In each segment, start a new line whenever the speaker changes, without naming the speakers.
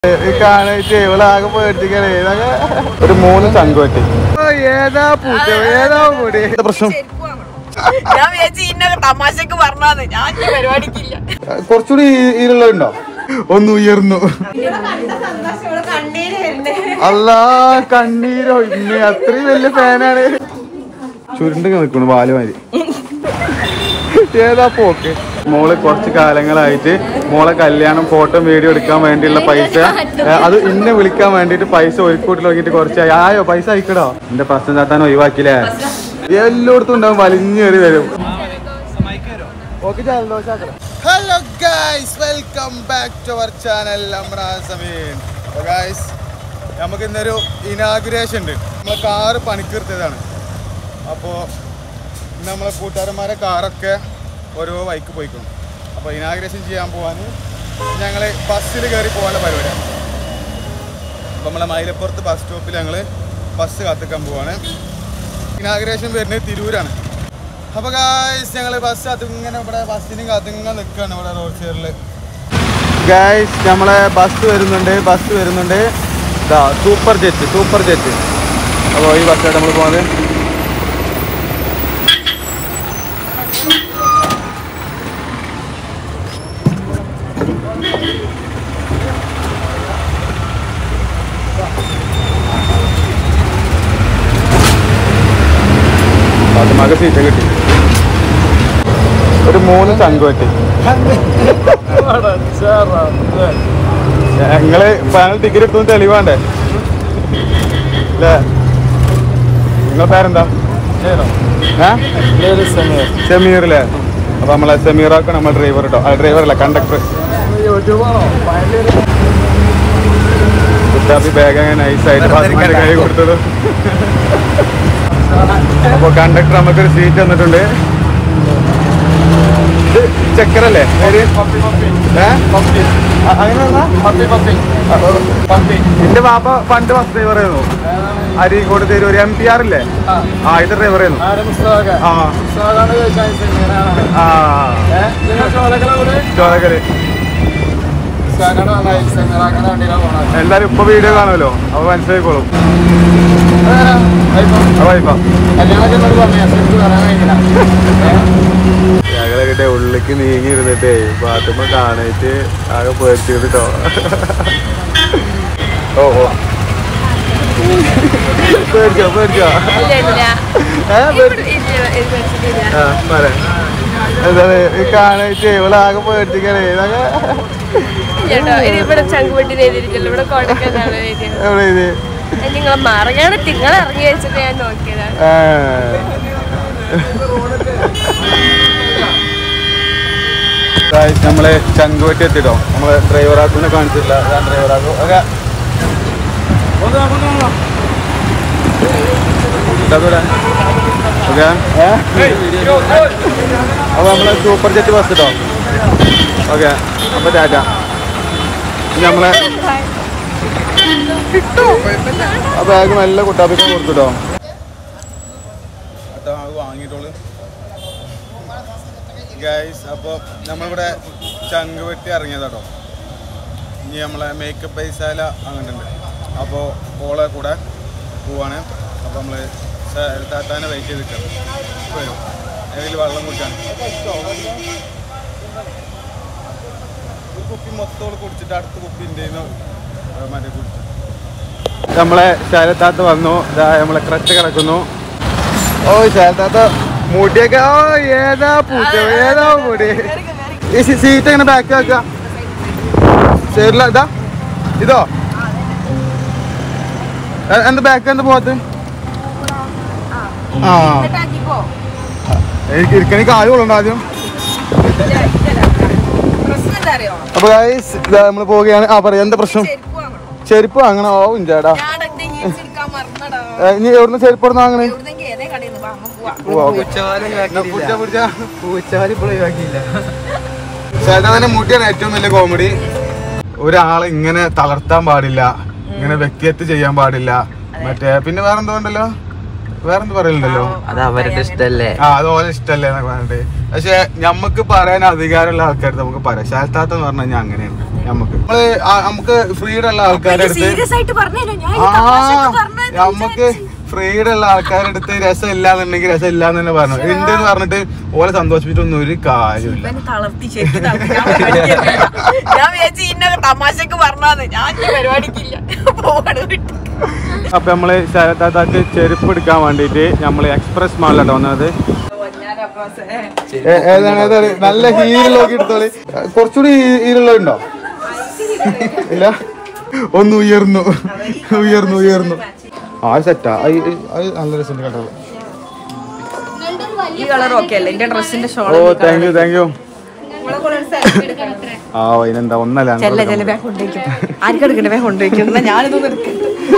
കാണായിട്ട് ഇവളാകെ പേടിച്ചിക്കണേ ഇതൊക്കെ ഒരു മൂന്ന് ചങ്കുവറ്റി ഏതാ പൂച്ച ഏതാ പൊടി എന്താ പ്രശ്നം
ചെരുപ്പ് വാങ്ങണം. ഞാൻ വിചാരിച്ചു ഇന്നൊക്കെ തമാശക്ക് പറഞ്ഞാന്ന് ഞാൻ ഈ പരിപാടിക്കില്ല
കുറച്ചുകൂടി ഇതിലുള്ളതുണ്ടോ ഒന്ന് ഉയർന്നു അല്ലാ കണ്ണീരോ ഇന്ന് അത്രയും വലിയ ഫാനാണ് ചുരുണ്ട് നിൽക്കുന്നു പാലുമാരി ഏതാ പോക്ക് മോള് കുറച്ച് കാലങ്ങളായിട്ട് മോളെ കല്യാണം ഫോട്ടോ വീഡിയോ എടുക്കാൻ വേണ്ടിയുള്ള പൈസ ഏ, അത് ഇന്നെ വിളിക്കാൻ വേണ്ടിട്ട് പൈസ ഒരുക്കൂട്ടിൽ നോക്കിയിട്ട് കുറച്ചായി ആയോ പൈസ അയക്കടോ എന്റെ പ്രശ്നം ചാത്താൻ ഒഴിവാക്കില്ലേ എല്ലായിടത്തും ഉണ്ടാവും വലിഞ്ഞേറി വരും hello guys welcome back to our channel Sameen guys നമുക്ക് ഇന്നൊരു ഇനാഗുറേഷൻ ഉണ്ട് നമ്മളെ കാറ് പണിക്കെടുത്തതാണ് അപ്പോൾ നമ്മളെ കൂട്ടുകാരന്മാരെ കാറൊക്കെ ഓരോ വൈക്ക് പോയിക്കണം അപ്പോൾ ഇനാഗുറേഷൻ ചെയ്യാൻ പോകാൻ ഞങ്ങൾ ബസ്സിൽ കയറി പോകാനുള്ള പരിപാടിയാണ് അപ്പോൾ നമ്മളെ മൈലപ്പുറത്ത് ബസ് സ്റ്റോപ്പിൽ ഞങ്ങൾ ബസ് കാത്തിക്കാൻ പോവാണ് ഇനാഗുറേഷൻ വരുന്നത് തിരൂരാണ് അപ്പോൾ ഗായ്സ് ഞങ്ങൾ ബസ് അതിങ്ങനെ ഇവിടെ ബസ്സിനും കാത്തിങ്ങനെ നിൽക്കുകയാണ് ഇവിടെ റോഡ് സൈഡിൽ ഗായ്സ് നമ്മളെ ബസ് വരുന്നുണ്ട് ബസ് വരുന്നുണ്ട് ഇതാ സൂപ്പർ ജെറ്റ് സൂപ്പർ ജെറ്റ് അപ്പോൾ ഈ ബസ്സായിട്ട് നമ്മൾ പോകുന്നത് ഫാത്തിമാക്ക് സീറ്റ് കിട്ടി ഒരു മൂന്ന് ചങ്ക് പറ്റി ഞങ്ങള് ഫൈനൽ ടിക്കറ്റ് എടുത്തു തെളിവാണ്ടേ അല്ലേ നിങ്ങളെ പേരെന്താ ഏ സമീർ അല്ലേ അപ്പൊ നമ്മളെ സമീറാക്കാണ് നമ്മൾ ഡ്രൈവർ കേട്ടോ ആ ഡ്രൈവർ അല്ല കണ്ടക്ടർ കുട്ടാപ്പി ബാഗ് അങ്ങനെ നൈസായിട്ട് ഫാത്തിമാന്റെ കൈ കൊടുത്തത് അപ്പൊ കണ്ടക്ടർ നമുക്കൊരു സീറ്റ് തന്നിട്ടുണ്ട് ഇത് ചക്കരല്ലേ പേര്? ഏ? അ- അങ്ങനെ എന്റെ പാപ്പ പണ്ട് ബസ് ഡ്രൈവർ ആയിരുന്നു Areekode Tharoor M T R ഇല്ലേ ആ ഇത് ഡ്രൈവർ ആയിരുന്നു ആ ആ ചോരക്കല് എല്ലാരും ഇപ്പൊ വീഡിയോ കാണുമല്ലോ അപ്പൊ മനസ്സിലായിക്കോളും അപ്പൊ ഇപ്പൊ ഞങ്ങളൊക്കെ ഉള്ളിക്ക് നീങ്ങി ഇരുന്നിട്ടേ പാത്തുമ്പോ കാണായിട്ട് ആകെ പേടിച്ചിട്ടോ ഓ ഓ പേടിച്ചോ പേടിച്ചോ ഏ പേടിച്ചോ ആ പറ എന്താണ് ഈ കാണായിട്ട് ഇവളാകെ പേടിച്ചിക്കണേ ഇതൊക്കെ
ചേട്ടോ ഇത് ഇവിടെ ചങ്കുവെട്ടിന് എഴുതിയിരിക്കല്ലോ ഇവിടെ കൊടക്കനാണ് എഴുതിയത്
എവിടെ ഇത്
നിങ്ങൾ മറങ്ങാണ് നിങ്ങൾ ഇറങ്ങി വെച്ചിട്ട് ഞാൻ നോക്കിയതാണ്
ആ. Guys, നമ്മള് ചങ്കുവെട്ടി എത്തിട്ടോ നമ്മള് ഡ്രൈവറാക്കുനെ കാണിച്ചിട്ടില്ല ഞാൻ ഡ്രൈവറാക്കും ഓക്കെ ഓക്കെ അപ്പൊ നമ്മള് സൂപ്പർ ജെറ്റ് ബസ് കേട്ടോ ഓക്കെ അപ്പൊ ടാറ്റ ഇനി നമ്മളെ ആ ബാഗ് നല്ല കുട്ടാപ്പിക്കാൻ കൊടുത്തിട്ടോ വാങ്ങിട്ടോള് ഗൈസ് അപ്പോൾ നമ്മളിവിടെ ചങ്ക് വെട്ടി ഇറങ്ങിയതാട്ടോ ഇനി നമ്മളെ മേക്കപ്പ് പൈസാല അങ്ങോട്ടുണ്ട് അപ്പോൾ ഓളെ കൂടെ പോവാണ് അപ്പോൾ നമ്മൾ താത്താനെ വെയിറ്റ് ചെയ്ത് നിൽക്കണം വരും ഏതെങ്കിലും വെള്ളം കുടിക്കാൻ ഒരു കുപ്പി മൊത്തം ഓള് കുടിച്ചിട്ട് അടുത്ത കുപ്പി ഉണ്ട് മറ്റേ കുടിച്ചു നമ്മളെ ശാലത്താത്ത വന്നു ഇതാ നമ്മളെ ക്രച്ച് കിടക്കുന്നു ഓ ശാലത്താത്ത മുടിയൊക്കെ ഓ ഏതാ പൂച്ച ഏതാ മുടി ഈ സീ- സീറ്റ് എങ്ങനെ ബാക്ക് ആക്ക സൈഡില ഇതാ ഇതോ എ- എന്താ ബാക്ക് എന്താ പോകത്ത് ആ എനിക്ക് ഇരിക്കണി കാല് കൊള്ളണ്ട ആദ്യം
പ്രശ്നം എന്താ അറിയോ
അപ്പൊ ഗൈസ് ഇതാ നമ്മൾ പോവുകയാണ് ആ പറയാ എന്താ പ്രശ്നം
ചെരുപ്പ് വാങ്ങണം
ചെരുപ്പ് വാങ്ങണോ ഓ ഇഞ്ചാടാ
ഞാൻ എന്റെ ജീൻസ് എടുക്കാൻ മറന്നടാ
ഏ, ഇനി എവിടുന്ന് ചെരുപ്പ് എവിടുന്ന് വാങ്ങണേ
എവിടുന്നെങ്കിൽ ഏതേ കടയിൽ നിന്ന് വാങ്ങാൻ പോവാ
പോവാ, ഓക്കേ.
പൂച്ചവാലി ഇപ്പോൾ ഒഴിവാക്കിയില്ല
ചേട്ടനെ മുടിയാണ് ഏറ്റവും വലിയ കോമഡി ഒരാളെ ഇങ്ങനെ തളർത്താൻ പാടില്ല ഇങ്ങനെ വ്യക്തിഹത്യ ചെയ്യാൻ പാടില്ല മറ്റേ പിന്നെ വേറെ എന്തോ ഉണ്ടല്ലോ വേറെന്ത് പറയലുണ്ടല്ലോ
അത് അവരുടെ ഇഷ്ടല്ലേ
ആ അത് ഓരോ ഇഷ്ടല്ലേ എന്നൊക്കെ പറഞ്ഞിട്ട് പക്ഷെ ഞമ്മക്ക് പറയാൻ അധികാരമുള്ള ആൾക്കാർ നമുക്ക് പറയാം ശാൽത്താത്ത എന്ന് പറഞ്ഞു കഴിഞ്ഞാൽ അങ്ങനെയാണ് ഞമ്മക്ക് നമ്മള് ആ- നമുക്ക് ഫ്രീഡം ഉള്ള ആൾക്കാരുടെ അടുത്ത്
സീരിയസ് ആയിട്ട് പറഞ്ഞു ഞാൻ
ആ നമുക്ക് ഫ്രീഡം ഉള്ള ആൾക്കാരുടെ അടുത്ത് രസം ഇല്ല എന്നുണ്ടെങ്കിൽ രസം ഇല്ല എന്ന് തന്നെ പറഞ്ഞു ഉണ്ട് എന്ന് പറഞ്ഞിട്ട് ഓരെ സന്തോഷിപ്പിച്ചൊന്നും ഒരു കാര്യമില്ല
ഇവനെ തളർത്തി ശരിക്കും തളർത്തി. ഞാൻ പരിപാടിക്കില്ല. ഞാൻ വിചാരിച്ചു ഇന്നൊക്കെ തമാശക്ക് പറഞ്ഞാന്ന് ഞാൻ ഈ പരിപാടിക്കില്ല പോവാണ് വിട്ടു
അപ്പൊ നമ്മള് ശരത്താത്താക്ക് ചെരുപ്പ് എടുക്കാൻ വേണ്ടിട്ട് നമ്മള് എക്സ്പ്രസ് മാളിലാണ് വന്നത് ഏ- ഏതാണ് ഏതാണ് നല്ല ഹീലുള്ള നോക്കി എടുത്തോളി കുറച്ചുകൂടി ഹീലുള്ള ഉണ്ടോ ഇല്ല ഒന്ന് ഉയർന്നു ഉയർന്നു ഉയർന്നു ആ സെറ്റാ അത് നല്ല രസമുണ്ട് കേട്ടോ
ഈ കളർ ഓക്കെ അല്ലേ എന്റെ ഡ്രസ്സിന്റെ ഷോൾ
ഓ താങ്ക് യു താങ്ക് യു ആ അതിനെന്താ ഒന്നല്ല
ചെല്ല ചെല്ല വേഗം കൊണ്ടുവയ്ക്കും ആർക്കും എടുക്കണ്ടേ വേഗം കൊണ്ടുവയ്ക്കും എന്നാ ഞാനിതൊന്നും എടുക്കും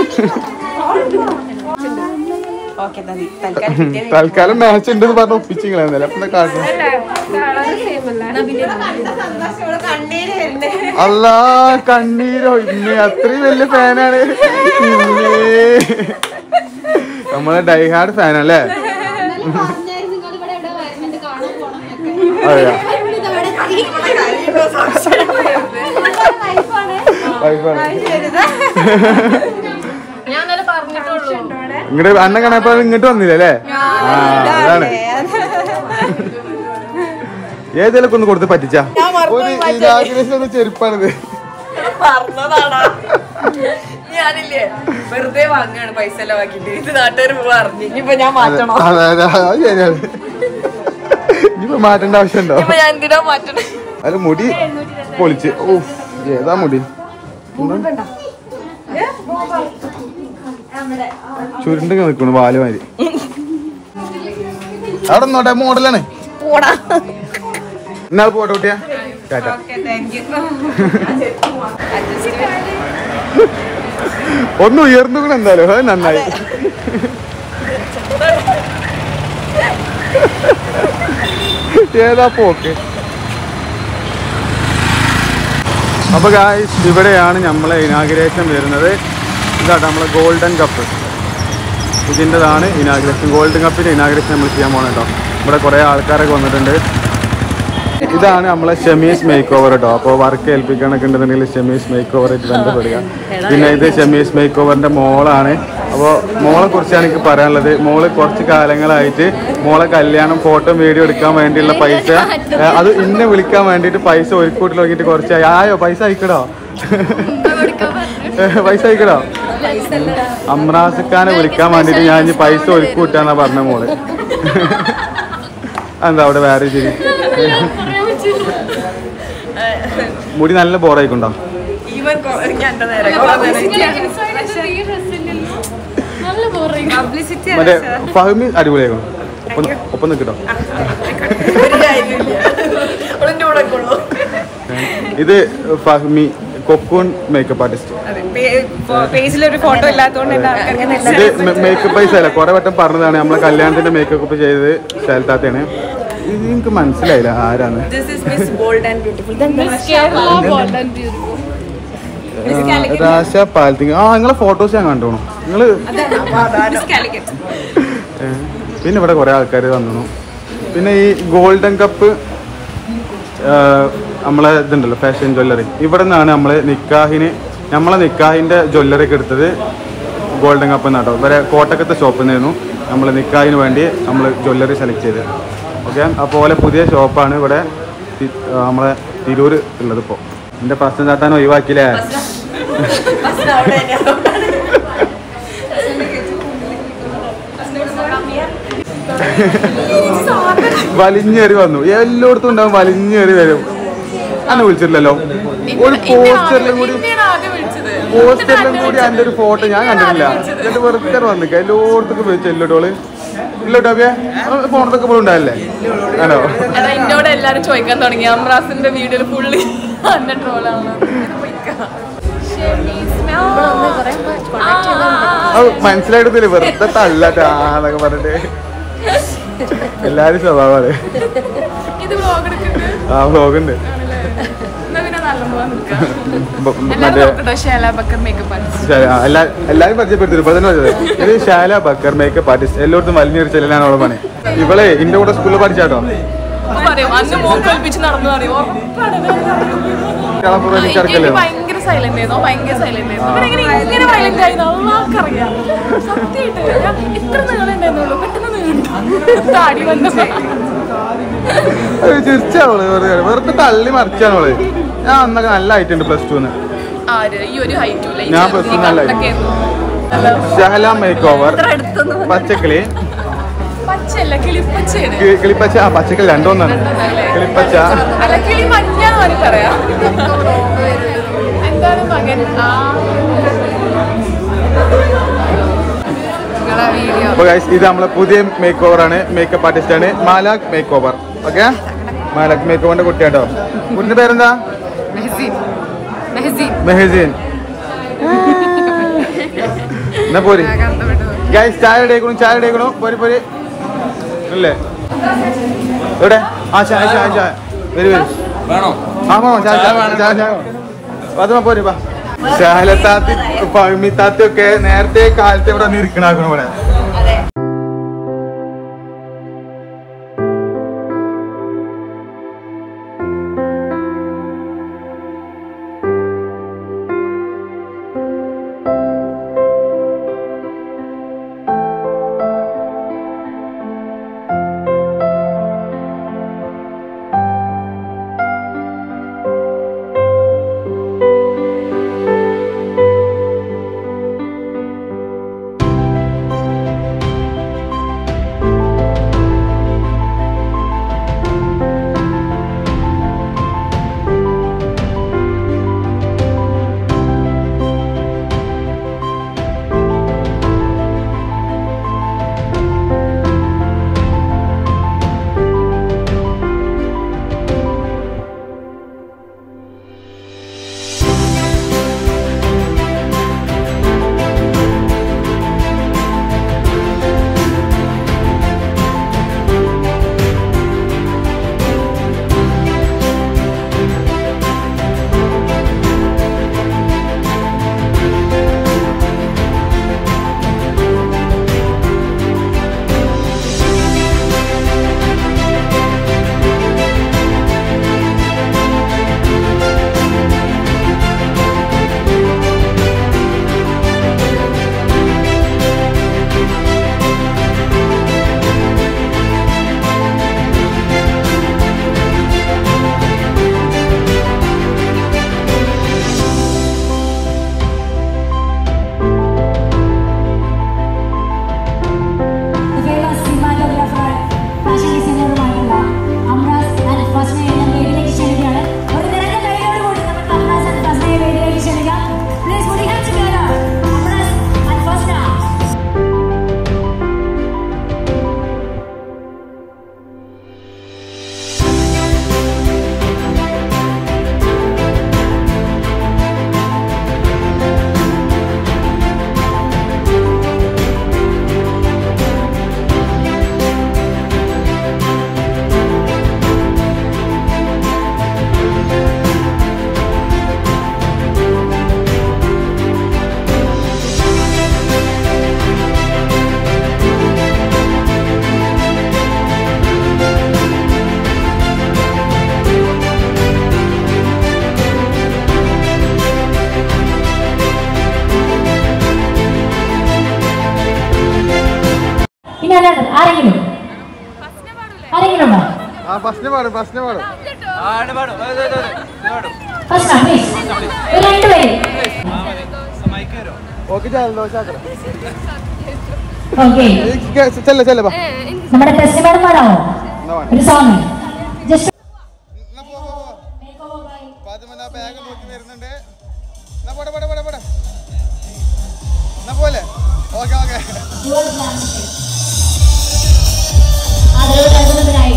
ഓക്കെ തൽക്കാലം കിട്ടിയത്
തൽക്കാലം മാച്ച് ഉണ്ടെന്ന് പറഞ്ഞ ഒപ്പിച്ചിങ്ങളെ അപ്പൊ കാട്ടുന്നു അല്ല കണ്ണീരോ ഇന്ന് അത്രയും വലിയ ഫാനാണ് നമ്മളെ ഡൈഹാർഡ് ഫാനല്ലേ അതെയാ വൈഫാണ്. ഇങ്ങോട്ട് അന്ന കാണാപ്പോ ഇങ്ങോട്ട് വന്നില്ല അല്ലേ ആ അതാണ് ഏതെങ്കിലും ഒന്ന് കൊടുത്ത് പറ്റിച്ചാ ഒരു ഇനാഗുറേഷൻ ഒന്ന് ചെരുപ്പാണിത്
പറഞ്ഞതാടാ ഞാനില്ലേ വെറുതെ വാങ്ങാണ് പൈസ എല്ലാം ആക്കിട്ട് ഇത് നാട്ടുകാർ പറഞ്ഞു ഇനിയിപ്പോ ഞാൻ മാറ്റണോ
അതെ അതെ അത് ശരിയാണ് ഇനിയിപ്പോ മാറ്റേണ്ട ആവശ്യമുണ്ടോ
ഇപ്പൊ ഞാൻ എന്തിനാ മാറ്റണേ
അത് മുടി പൊളിച്ച് ഓ ഏതാ മുടി ചുരുണ്ട് നിൽക്കുന്നു വാല് മാതിരി അവിടെ നോട്ടെ മോഡലാണ്
പോടാ
എന്നാൽ പോട്ടെ കുട്ടിയാ ടാറ്റ ഒന്ന് ഉയർന്നു കൂടെ എന്തായാലും അത് നന്നായി ഏതാ പോക്ക് അപ്പൊ ഗായ്സ് ഇവിടെയാണ് നമ്മളെ ഇനാഗ്രേഷൻ വരുന്നത് ഇതാ നമ്മളെ ഗോൾഡൻ കപ്പ് ഇതിൻ്റെതാണ് ഇനാഗ്രേഷൻ ഗോൾഡൻ കപ്പിന്റെ ഇനാഗ്രേഷൻ നമ്മൾ ചെയ്യാൻ പോകണം കേട്ടോ ഇവിടെ കുറേ ആൾക്കാരൊക്കെ വന്നിട്ടുണ്ട് ഇതാണ് നമ്മളെ ഷമീസ് മേക്ക് ഓവർ കേട്ടോ അപ്പോൾ വർക്ക് ഏൽപ്പിക്കണൊക്കെ ഉണ്ടെന്നുണ്ടെങ്കിൽ ഷമീസ് മേക്ക് ഓവറായിട്ട് ബന്ധപ്പെടുക പിന്നെ ഇത് ഷമീസ് മേക്ക് ഓവറിന്റെ മോളാണ് അപ്പോൾ മോളെ കുറിച്ചാണ് എനിക്ക് പറയാനുള്ളത് മോള് കുറച്ച് കാലങ്ങളായിട്ട് മോളെ കല്യാണം ഫോട്ടോ വീഡിയോ എടുക്കാൻ വേണ്ടിയുള്ള പൈസ ഏ, അത് ഇന്നെ വിളിക്കാൻ വേണ്ടിയിട്ട് പൈസ ഒരുക്കൂട്ടി നോക്കിയിട്ട് കുറച്ചായി ആയോ പൈസ അയക്കടോ പൈസ അയക്കടോ അമ്രാസിക്കാനെ വിളിക്കാൻ വേണ്ടിയിട്ട് ഞാൻ ഇനി പൈസ ഒരുക്കൂട്ടാന്നാ പറഞ്ഞ മോള് എന്താ അവിടെ വേറെ ശരി മുടി നല്ല ബോറായിക്കൊണ്ടോ
ഇവൻ കൊ- ഞാൻ എന്താ നേരെ കൊറേ നേരം
നല്ല ബോറിംഗ്
മറ്റേ ഫഹമി അടിപൊളിയായിരുന്നു ഒപ്പം ഒപ്പം നിൽക്കട്ടോ
ഒരു കാര്യമില്ല അവളെന്റെ കൂടെ കൊള്ളു
ഇത് ഫഹ്മി കൊക്കൂൺ മേക്കപ്പ് ആർട്ടിസ്റ്റ്
പേജിലൊരു ഫോട്ടോ ഇല്ലാത്തതുകൊണ്ട് എന്റെ ആൾക്കാർക്ക്
ഇത് മേക്കപ്പ് പൈസ അല്ല കുറെ വട്ടം പറഞ്ഞതാണ് നമ്മളെ കല്യാണത്തിന്റെ മേക്കപ്പ് ചെയ്തത് ശൈലത്താത്തയാണ് ഇത് എനിക്ക് മനസ്സിലായില്ല ആരാന്ന്
this is miss bold and beautiful
Kerala bold and beautiful
ആ, രാശ പാലത്തിങ് ആ നിങ്ങളെ ഫോട്ടോസ് ഞാൻ കണ്ടോണു നിങ്ങള് ഏ, പിന്നെ ഇവിടെ കുറെ ആൾക്കാർ വന്നു പിന്നെ ഈ ഗോൾഡൻ കപ്പ് നമ്മളെ ഇതുണ്ടല്ലോ ഫാഷൻ ജ്വല്ലറി ഇവിടെ നിന്നാണ് നമ്മൾ നിക്കാഹിന് നമ്മളെ നിക്കാഹിൻ്റെ ജ്വല്ലറി ഒക്കെ എടുത്തത് ഗോൾഡൻ കപ്പ് എന്നാട്ടോ ഇവരെ കോട്ടക്കത്തെ ഷോപ്പിൽ നിന്നായിരുന്നു നമ്മൾ നിക്കാഹിന് വേണ്ടി നമ്മൾ ജ്വല്ലറി സെലക്ട് ചെയ്തത് ഓക്കെ അപ്പോൾ പോലെ പുതിയ ഷോപ്പാണ് ഇവിടെ തി- ആ, നമ്മളെ തിരൂർ ഉള്ളത് ഇപ്പോൾ എൻ്റെ പ്രശ്നം ചാത്താൻ ഒഴിവാക്കിയില്ലേ വലിഞ്ഞേറി വന്നു എല്ലായിടത്തും ഉണ്ടാവും വലിഞ്ഞേറി വരും അന്നെ വിളിച്ചിട്ടില്ലല്ലോ ഒരു പോസ്റ്ററിലും കൂടി പോസ്റ്ററിലും കൂടി എൻ്റെ ഒരു ഫോട്ടോ ഞാൻ കണ്ടിട്ടില്ല എന്നിട്ട് വെറുതെ വന്നിക്ക എല്ലായിടത്തേക്കും പോയി ചെല്ലോട്ടോള് ഇല്ലോട്ടോക്കെ ഫോണത്തൊക്കെ പോയി ഉണ്ടായല്ലേ ആണോ
എടാ എന്നോട് എല്ലാരും ചോദിക്കാൻ തുടങ്ങി അമ്രാസിന്റെ വീഡിയോയിൽ ഫുള്ളി അന്ന ട്രോളാണ്
അത് മനസ്സിലായിട്ടില്ല വെറുതെ തള്ളട്ടാ എന്നൊക്കെ പറഞ്ഞിട്ട് എല്ലാരും സ്വഭാവമാണ്
ഇത് വ്ലോഗ് എടുക്കുന്നുണ്ട്
ആ വ്ലോഗുണ്ട്
എന്നാ പിന്നെ നല്ല പോവാൻ നിൽക്കാം
ബ-
എല്ലാവരും
മറ്റേ
നോക്കട്ടോ ഷേല ബക്കർ മേക്കപ്പ് ആർട്ടിസ്റ്റ്
ശാല- ആ, എല്ലാ എല്ലാരും പരിചയപ്പെടുത്തി ഇപ്പൊ തന്നെ പറഞ്ഞത് ഇത് ഷാല ബക്കർ മേക്കപ്പ് ആർട്ടിസ്റ്റ് എല്ലായിടത്തും വലിഞ്ഞൊരു ചെല്ലാണ് അവളെ പണി ഇവളെ എന്റെ കൂടെ സ്കൂളിൽ പഠിച്ചാട്ടോ
പറയും അന്ന് മോൻ കൽപ്പിച്ച് നടന്നു പറയും ഉറപ്പാണ്
കളപ്പുറം
എനിക്ക്
കിടക്കല്ലേ
ഭയങ്കര സൈലന്റ് ആയിരുന്നു ഭയങ്കര സൈലന്റ് ആയിരുന്നു ഇവരെങ്ങനെ ഇങ്ങനെ വയലന്റ് ആയി നമുക്കറിയാം സത്യമായിട്ട് ഞാൻ ഇത്ര നീളം ഉണ്ടായിരുന്നുള്ളൂ പെട്ടെന്ന് നീണ്ടു താടി വന്നപ്പോ
ചിരിച്ചാവള് വെറുതെ വെറുതെ തള്ളി മറിച്ചാണ് അവള് ഞാൻ അന്നൊക്കെ നല്ല ആയിട്ടുണ്ട് പ്ലസ് ടുന്ന്
ആര് ഈ ഒരു ഹൈറ്റും ഇല്ല ഈ
ഞാൻ
ചെറുത് ഈ
plus one അല്ല.
കണ്ടൊക്കെ ആയിരുന്നു.
ഷഹല മേക്ക് ഓവർ
ഇത്ര അടുത്തൊന്നും
പച്ചക്കിളി
പച്ചയല്ല കിളിപ്പച്ചയാണ്
കി- കിളിപ്പച്ച ആ പച്ചക്കിളി രണ്ടൊന്നാണ്
രണ്ടൊന്നല്ലേ?
കിളിപ്പച്ച
അല്ല കിളി മഞ്ഞാന്ന് വേണമെങ്കിൽ പറയാം എന്താണ് മകൻ ആ നിങ്ങളെ വീഡിയോ
അപ്പൊ guys, ഇത് നമ്മളെ പുതിയ മേക്ക് ഓവർ ആണ് മേക്കപ്പ് ആർട്ടിസ്റ്റ് ആണ് Malakh makeover okay Malakh മേക്ക് ഓവറിന്റെ കുട്ടിയാട്ടോ കുട്ടിന്റെ പേരെന്താ
മെഹസീൻ മെഹസീൻ
മെഹസീൻ എന്നാ പോരി ഗൈസ് ചായ ഇടേക്കണു ചായ ഇടേക്കണു പോരി പോരി അല്ലേ എവിടെ ആ ചായ ചായ ചായ വരി വരി
വേണോ
ആ മാമ ചായ ചായ ചായ ചായ പതുമ പോരി വാ ശാലത്താത്തി പഴുമിത്താത്തി ഒക്കെ നേരത്തെ കാലത്ത് ഇവിടെ നിൽക്കണാക്കണം ഇവിടെ
The famous cinematographer, fashion designer-ഉമായിട്ടുള്ള അംറാസ് ആൻഡ് ഫസ്നെ എന്ന വേദിയിലേക്ക് ക്ഷണിക്കുകയാണ്. ഒരു നിറഞ്ഞ കൈയോടുകൂടി നമുക്ക് അംറാസ് ആൻഡ് ഫസ്നയെ വേദിയിലേക്ക് ക്ഷണിക്കാം. Please put your hands together. അംറാസ് and Fasna. ഇനി അല്ലാതെ ആരെങ്കിലും ആരെങ്കിലും ഉണ്ടോ
ആ പ്രശ്നം പാടും പ്രശ്നം പാടും
ഫസ്ന പ്ലീസ് ഒരു രണ്ടുപേര്
ഓക്കെ ജലദോഷ
ഓക്കെ
ചെല്ല ചെല്ല ബാ
നമ്മുടെ ടെസ്റ്റ് പാടാമോ
എന്നാ വേണം
ഒരു സോങ് ജസ്റ്റ്
എന്നാ പോ, പോ, പോ. ഫാത്തിമ ബാഗ് നോക്കി വരുന്നുണ്ട് എന്നാ പോടെ പോടെ പോടെ പോടെ എന്നാ പോലെ ഓക്കെ ഓക്കെ
ആദരവ് നൽകുന്നതിനായി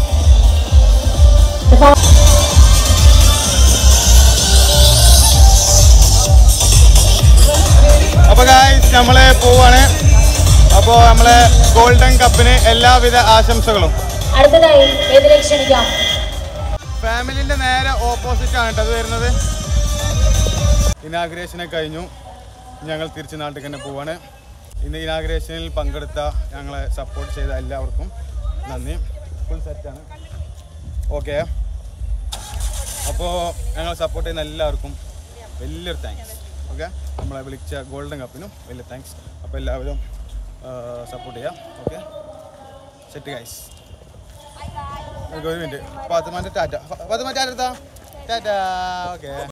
അപ്പൊ ഗായ്സ് നമ്മള് പോവാണ് അപ്പോ നമ്മളെ ഗോൾഡൻ കപ്പിന് എല്ലാവിധ ആശംസകളും
അടുത്തതായി ഏതിലേക്ക് ക്ഷണിക്കാം
ഫാമിലിൻ്റെ നേരെ ഓപ്പോസിറ്റ് ആണ് കേട്ടോ അത് വരുന്നത് ഇനാഗ്രേഷനെ കഴിഞ്ഞു ഞങ്ങൾ തിരിച്ച് നാട്ടിൽ തന്നെ പോവാണ് ഇന്ന് ഇനാഗ്രേഷനിൽ പങ്കെടുത്ത ഞങ്ങളെ സപ്പോർട്ട് ചെയ്ത എല്ലാവർക്കും നന്ദി ഫുൾ സെറ്റാണ് ഓക്കെ അപ്പോൾ ഞങ്ങൾ സപ്പോർട്ട് ചെയ്യുന്ന എല്ലാവർക്കും വലിയൊരു താങ്ക്സ് ഓക്കെ നമ്മളെ വിളിച്ച ഗോൾഡൻ കപ്പിനും വലിയ താങ്ക്സ് അപ്പോൾ എല്ലാവരും സപ്പോർട്ട് ചെയ്യാം ഓക്കെ സെറ്റ് ഗൈസ് ഒരു മിനിറ്റ് പത്തുമാൻ്റെ ടാറ്റ പത്തുമാൻ്റെ ടാറ്റ ടാറ്റ ഓക്കെ